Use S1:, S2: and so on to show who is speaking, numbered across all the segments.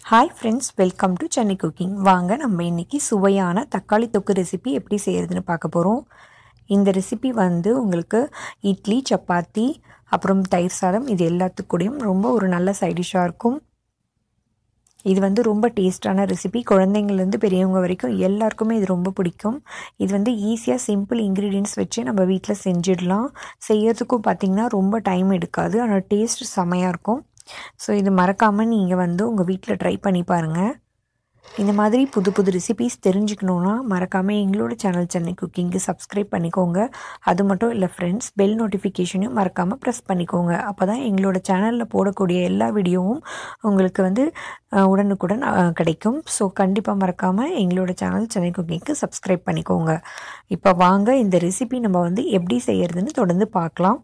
S1: hi friends welcome to Chennai cooking வாங்க நம்ம இன்றைக்கி சுவையான தக்காளி தொக்கு ரெசிபி எப்படி செய்கிறதுன்னு பார்க்க போகிறோம் இந்த ரெசிபி வந்து உங்களுக்கு இட்லி சப்பாத்தி அப்புறம் தயிர் சாதம் இது எல்லாத்துக்கூடையும் ரொம்ப ஒரு நல்ல சைடிஷாக இருக்கும் இது வந்து ரொம்ப டேஸ்டான ரெசிபி குழந்தைங்கள்லேருந்து பெரியவங்க வரைக்கும் எல்லாருக்குமே இது ரொம்ப பிடிக்கும் இது வந்து ஈஸியாக சிம்பிள் இன்க்ரீடியன்ஸ் வச்சு நம்ம வீட்டில் செஞ்சிடலாம் செய்யறதுக்கும் பார்த்திங்கன்னா ரொம்ப டைம் எடுக்காது ஆனால் டேஸ்ட் செமையாக இருக்கும் ஸோ இது மறக்காமல் நீங்கள் வந்து உங்கள் வீட்டில் ட்ரை பண்ணி பாருங்கள் இந்த மாதிரி புது புது ரெசிபீஸ் தெரிஞ்சுக்கணுன்னா மறக்காமல் எங்களோட சேனல் சென்னை குக்கிங்க்கு சப்ஸ்கிரைப் பண்ணிக்கோங்க அது மட்டும் இல்லை ஃப்ரெண்ட்ஸ் பெல் நோட்டிஃபிகேஷனையும் மறக்காமல் ப்ரெஸ் பண்ணிக்கோங்க அப்போ தான் எங்களோட சேனலில் போடக்கூடிய எல்லா வீடியோவும் உங்களுக்கு வந்து உடனுக்குடன் கிடைக்கும் ஸோ கண்டிப்பாக மறக்காமல் எங்களோட சேனல் சென்னை குக்கிங்க்கு சப்ஸ்கிரைப் பண்ணிக்கோங்க இப்போ வாங்க இந்த ரெசிபி நம்ம வந்து எப்படி செய்கிறதுன்னு தொடர்ந்து பார்க்கலாம்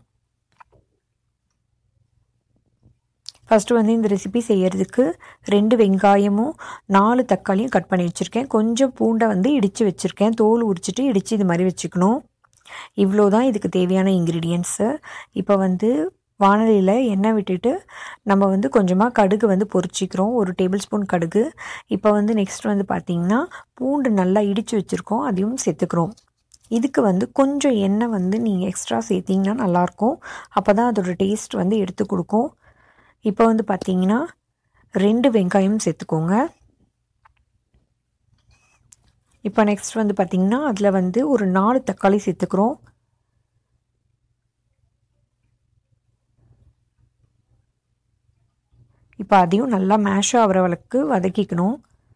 S1: ஃபஸ்ட்டு வந்து இந்த ரெசிபி செய்கிறதுக்கு ரெண்டு வெங்காயமும் நாலு தக்காளியும் கட் பண்ணி வச்சுருக்கேன் கொஞ்சம் பூண்டை வந்து இடித்து வச்சுருக்கேன் தோல் உரிச்சிட்டு இடித்து இது மாதிரி வச்சுக்கணும் இவ்வளோ தான் இதுக்கு தேவையான இன்க்ரீடியன்ஸு இப்போ வந்து வானலியில் எண்ணெய் விட்டுட்டு நம்ம வந்து கொஞ்சமாக கடுகு வந்து பொரிச்சிக்கிறோம் ஒரு டேபிள் ஸ்பூன் கடுகு இப்போ வந்து நெக்ஸ்ட் வந்து பார்த்திங்கன்னா பூண்டு நல்லா இடித்து வச்சுருக்கோம் அதையும் சேர்த்துக்கிறோம் இதுக்கு வந்து கொஞ்சம் எண்ணெய் வந்து நீங்கள் எக்ஸ்ட்ரா சேர்த்திங்கன்னா நல்லாயிருக்கும் அப்போ தான் அதோடய டேஸ்ட் வந்து எடுத்து கொடுக்கும் இப்போ வந்து பார்த்தீங்கன்னா ரெண்டு வெங்காயம் சேர்த்துக்கோங்க இப்போ நெக்ஸ்ட் வந்து பார்த்திங்கன்னா அதில் வந்து ஒரு நாலு தக்காளி சேர்த்துக்கிறோம் இப்போ அதையும் நல்லா மேஷ் ஆகிற அளவுக்கு வதக்கிக்கணும்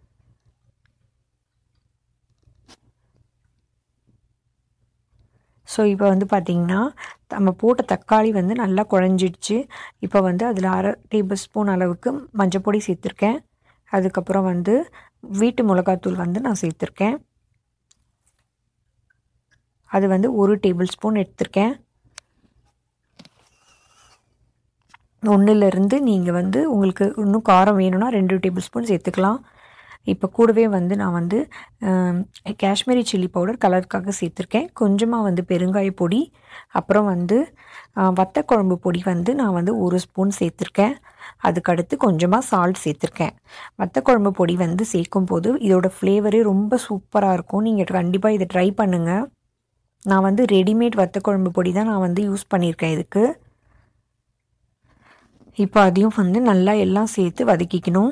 S1: ஸோ இப்போ வந்து பார்த்திங்கன்னா நம்ம போட்ட தக்காளி வந்து நல்லா குழஞ்சிடுச்சு இப்போ வந்து அதில் அரை டேபிள் ஸ்பூன் அளவுக்கு மஞ்சப்பொடி சேர்த்துருக்கேன் அதுக்கப்புறம் வந்து வீட்டு மிளகாத்தூள் வந்து நான் சேர்த்துருக்கேன் அது வந்து ஒரு டேபிள் ஸ்பூன் எடுத்திருக்கேன் ஒன்றுலேருந்து நீங்கள் வந்து உங்களுக்கு இன்னும் காரம் வேணும்னா ரெண்டு டேபிள் ஸ்பூன் சேர்த்துக்கலாம் இப்போ கூடவே வந்து நான் வந்து காஷ்மீரி சில்லி பவுடர் கலருக்காக சேர்த்துருக்கேன் கொஞ்சமாக வந்து பெருங்காய பொடி அப்புறம் வந்து வத்த குழம்பு பொடி வந்து நான் வந்து ஒரு ஸ்பூன் சேர்த்துருக்கேன் அதுக்கடுத்து கொஞ்சமாக சால்ட் சேர்த்துருக்கேன் வத்த குழம்பு பொடி வந்து சேர்க்கும் போது இதோட ஃப்ளேவரே ரொம்ப சூப்பராக இருக்கும் நீங்கள் கண்டிப்பாக இதை ட்ரை பண்ணுங்கள் நான் வந்து ரெடிமேட் வத்த குழம்பு பொடி தான் நான் வந்து யூஸ் பண்ணியிருக்கேன் இதுக்கு இப்போ அதையும் வந்து நல்லா எல்லாம் சேர்த்து வதக்கிக்கணும்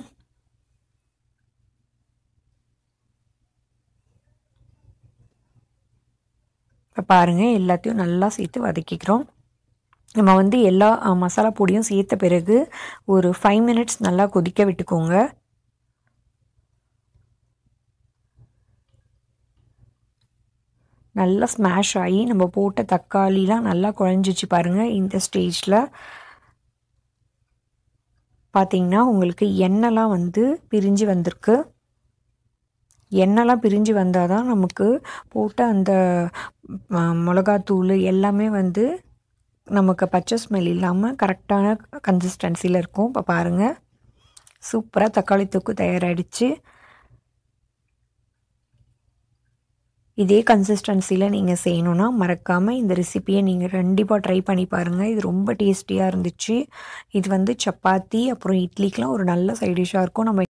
S1: இப்போ பாருங்கள் எல்லாத்தையும் நல்லா சேர்த்து வதக்கிக்கிறோம் நம்ம வந்து எல்லா மசாலா பொடியும் சேர்த்த பிறகு ஒரு ஃபைவ் மினிட்ஸ் நல்லா கொதிக்க விட்டுக்கோங்க நல்லா ஸ்மாஷ் ஆகி நம்ம போட்ட தக்காளிலாம் நல்லா குழஞ்சிச்சு பாருங்கள் இந்த ஸ்டேஜில் பார்த்திங்கன்னா உங்களுக்கு எண்ணெய்லாம் வந்து பிரிஞ்சு வந்திருக்கு எண்ணெய்லாம் பிரிஞ்சு வந்தால் தான் நமக்கு போட்ட அந்த மிளகாத்தூள் எல்லாமே வந்து நமக்கு பச்சை ஸ்மெல் இல்லாமல் கரெக்டான கன்சிஸ்டன்சியில் இருக்கும் இப்போ பாருங்கள் சூப்பராக தக்காளி தொக்கு தயாராகிடுச்சு இதே கன்சிஸ்டன்சியில் நீங்கள் செய்யணுன்னா மறக்காமல் இந்த ரெசிப்பியை நீங்கள் கண்டிப்பாக ட்ரை பண்ணி பாருங்கள் இது ரொம்ப டேஸ்டியாக இருந்துச்சு இது வந்து சப்பாத்தி அப்புறம் இட்லிக்கெலாம் ஒரு நல்ல சைட் டிஷ்ஷாக இருக்கும் நம்ம